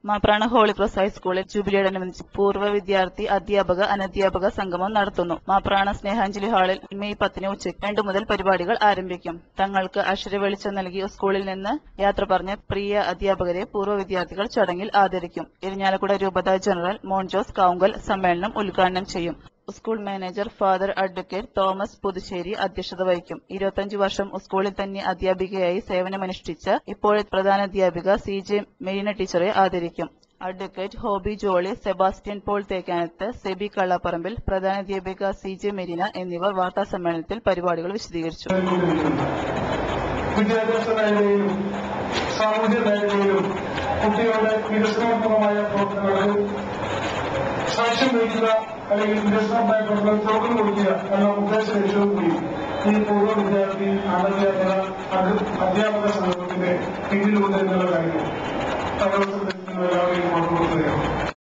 മാപ്രാണ holy cross ഹൈസ്കൂളിൽ ജൂബിലിയോടനുബന്ധിച്ച് പൂർവ്വ വിദ്യാർത്ഥി അധ്യാപക അനധ്യാപക സംഗമം നടത്തുന്നു മാപ്രാണ സ്നേഹാഞ്ജലി ഹാളിൽ മെയ് പത്തിന് ഉച്ചയ്ക്ക് രണ്ടു മുതൽ പരിപാടികൾ ആരംഭിക്കും തങ്ങൾക്ക് അക്ഷരവെളിച്ചം നൽകി സ്കൂളിൽ നിന്ന് യാത്ര പറഞ്ഞ പ്രിയ അധ്യാപകരെ പൂർവ്വ വിദ്യാർത്ഥികൾ ചടങ്ങിൽ ആദരിക്കും ഇരിഞ്ഞാലക്കുട രൂപത ജനറൽ മോൺജോസ് കാവുങ്കൽ സമ്മേളനം ഉദ്ഘാടനം ചെയ്യും school manager father advocate Thomas Puthussery അധ്യക്ഷത വഹിക്കും ഇരുപത്തഞ്ച് വർഷം സ്കൂളിൽ തന്നെ അധ്യാപികയായി സേവനമനുഷ്ഠിച്ച ഇപ്പോഴത്തെ പ്രധാനാധ്യാപിക സി ജെ മെരീന ടീച്ചറെ ആദരിക്കും അഡ്വക്കേറ്റ് ഹോബി ജോളി സെബാസ്റ്റ്യൻ പോൾ തേക്കാനത്ത് സെബി കള്ളപ്പറമ്പിൽ പ്രധാനാധ്യാപിക സി ജെ മെരീന എന്നിവർ വാർത്താസമ്മേളനത്തിൽ പരിപാടികൾ വിശദീകരിച്ചു വിദ്യാഭ്യാസ മേഖലയിലും സാമൂഹ്യ മേഖലയിലും കുട്ടികളുടെ വികസനോത്മകമായ പ്രവർത്തനങ്ങൾക്ക് സാക്ഷ്യം വഹിക്കുക അല്ലെങ്കിൽ വികസനമായ പ്രവർത്തനം തുറന്നു കൊടുക്കുക എന്ന ഉദ്ദേശ ലക്ഷ്യവും കൂടി ഈ പൂർവ്വ വിദ്യാർത്ഥി അനധ്യാപക അധ്യാപക സമൂഹത്തിന്റെ പിന്നിലുണ്ട് എന്നുള്ള കാര്യം തങ്ങളുടെ ശ്രദ്ധയിൽ